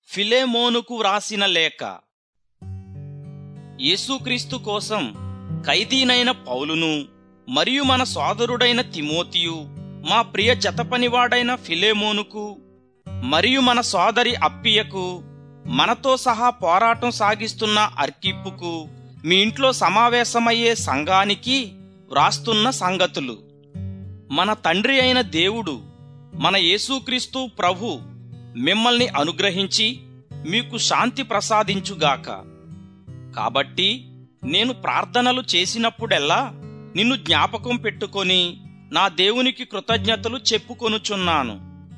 ఫిలేమోనుకు వ్రాసిన లేఖ యేసుక్రీస్తు కోసం ఖైదీనైన పౌలును మరియు మన సోదరుడైన తిమోతియు మా ప్రియ జతపనివాడైన ఫిలేమోనుకు మరియు మన సోదరి అప్పియకు మనతో సహా పోరాటం సాగిస్తున్న అర్కిప్పుకు మీ ఇంట్లో సమావేశమయ్యే సంఘానికి వ్రాస్తున్న సంగతులు మన తండ్రి అయిన దేవుడు మన యేసుక్రీస్తు ప్రభు మిమ్మల్ని అనుగ్రహించి మీకు శాంతి ప్రసాదించుగాక కాబట్టి నేను ప్రార్థనలు చేసినప్పుడెల్లా నిన్ను జ్ఞాపకం పెట్టుకొని నా దేవునికి కృతజ్ఞతలు చెప్పుకొనుచున్నాను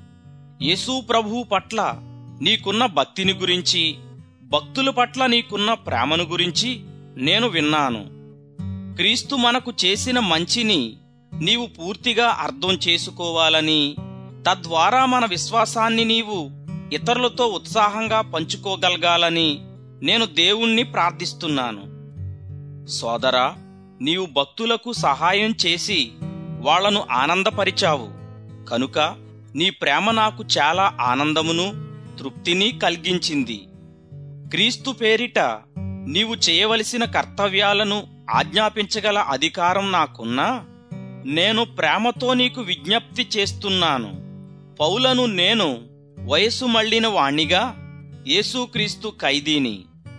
యేసు ప్రభువు పట్ల నీకున్న భక్తిని గురించి భక్తుల పట్ల నీకున్న ప్రేమను గురించి నేను విన్నాను క్రీస్తు మనకు చేసిన మంచిని నీవు పూర్తిగా అర్థం చేసుకోవాలని తద్వారా మన విశ్వాసాన్ని నీవు ఇతరులతో ఉత్సాహంగా పంచుకోగలగాలని నేను దేవుణ్ణి ప్రార్థిస్తున్నాను సోదరా నీవు భక్తులకు సహాయం చేసి వాళ్లను ఆనందపరిచావు కనుక నీ ప్రేమ నాకు చాలా ఆనందమును తృప్తిని కలిగించింది క్రీస్తు పేరిట నీవు చేయవలసిన కర్తవ్యాలను ఆజ్ఞాపించగల అధికారం నాకున్నా నేను ప్రేమతో నీకు విజ్ఞప్తి చేస్తున్నాను పౌలను నేను వయసు మళ్ళిన వాణ్ణిగా యేసుక్రీస్తు ఖైదీని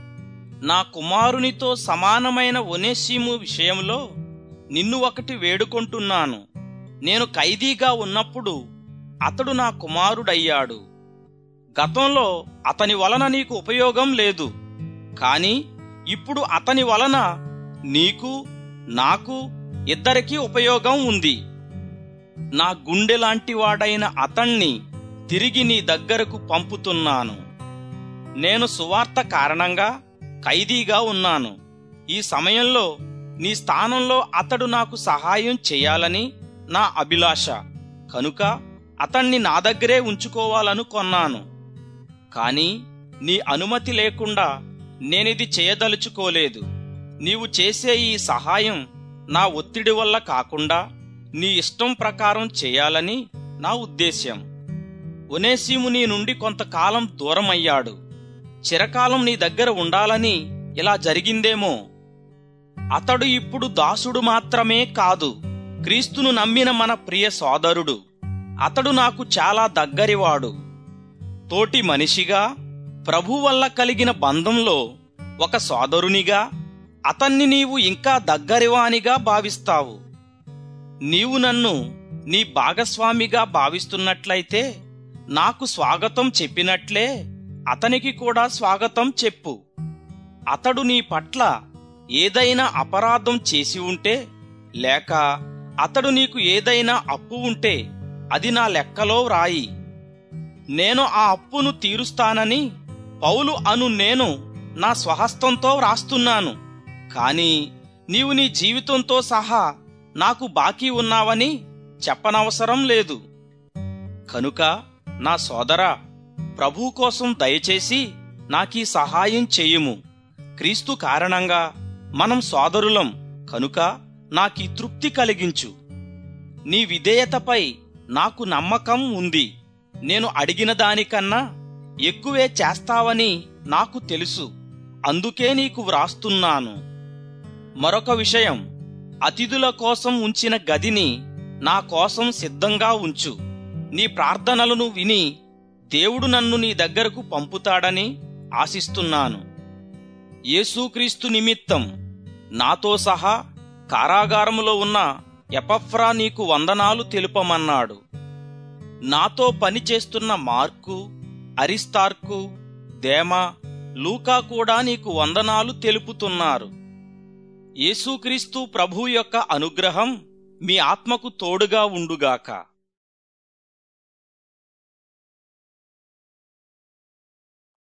నా కుమారునితో సమానమైన ఒనేసిము విషయంలో నిన్ను ఒకటి వేడుకొంటున్నాను నేను ఖైదీగా ఉన్నప్పుడు అతడు నా కుమారుడయ్యాడు గతంలో అతని వలన నీకు ఉపయోగం లేదు కాని ఇప్పుడు అతని వలన నీకు నాకు ఇద్దరికీ ఉపయోగం ఉంది నా గుండె లాంటి వాడైన అతణ్ణి తిరిగి నీ దగ్గరకు పంపుతున్నాను నేను సువార్త కారణంగా ఖైదీగా ఉన్నాను ఈ సమయంలో నీ స్థానంలో అతడు నాకు సహాయం చేయాలని నా అభిలాష కనుక అతణ్ణి నా దగ్గరే ఉంచుకోవాలనుకొన్నాను కాని నీ అనుమతి లేకుండా నేనిది చేయదలుచుకోలేదు నీవు చేసే ఈ సహాయం నా ఒత్తిడి వల్ల కాకుండా నీ ఇష్టం ప్రకారం చేయాలని నా ఉద్దేశ్యం ఒనేసీము నీ నుండి కొంతకాలం దూరమయ్యాడు చిరకాలం నీ దగ్గర ఉండాలని ఇలా జరిగిందేమో అతడు ఇప్పుడు దాసుడు మాత్రమే కాదు క్రీస్తును నమ్మిన మన ప్రియ సోదరుడు అతడు నాకు చాలా దగ్గరివాడు తోటి మనిషిగా ప్రభు వల్ల కలిగిన బంధంలో ఒక సోదరునిగా అతన్ని నీవు ఇంకా దగ్గరివానిగా భావిస్తావు నీవు నన్ను నీ భాగస్వామిగా భావిస్తున్నట్లయితే నాకు స్వాగతం చెప్పినట్లే అతనికి కూడా స్వాగతం చెప్పు అతడు నీ పట్ల ఏదైనా అపరాధం చేసి ఉంటే లేక అతడు నీకు ఏదైనా అప్పు ఉంటే అది నా లెక్కలో వ్రాయి నేను ఆ అప్పును తీరుస్తానని పౌలు అను నేను నా స్వహస్తంతో వ్రాస్తున్నాను కాని నీవు నీ జీవితంతో సహా నాకు బాకీ ఉన్నావని చెప్పనవసరం లేదు కనుక నా సోదరా ప్రభు కోసం దయచేసి నాకీ సహాయం చెయ్యుము క్రీస్తు కారణంగా మనం సోదరులం కనుక నాకీ తృప్తి కలిగించు నీ విధేయతపై నాకు నమ్మకం ఉంది నేను అడిగిన దానికన్నా ఎక్కువే చేస్తావని నాకు తెలుసు అందుకే నీకు వ్రాస్తున్నాను మరొక విషయం అతిథుల కోసం ఉంచిన గదిని నా కోసం సిద్ధంగా ఉంచు నీ ప్రార్థనలను విని దేవుడు నన్ను నీ దగ్గరకు పంపుతాడని ఆశిస్తున్నాను యేసుక్రీస్తు నిమిత్తం నాతో సహా కారాగారములో ఉన్న ఎపఫ్రా నీకు వందనాలు తెలుపమన్నాడు నాతో పనిచేస్తున్న మార్కు అరిస్తార్కు దేమా లూకా కూడా నీకు వందనాలు తెలుపుతున్నారు యేసుక్రీస్తు ప్రభు యొక్క అనుగ్రహం మీ ఆత్మకు తోడుగా ఉండుగాక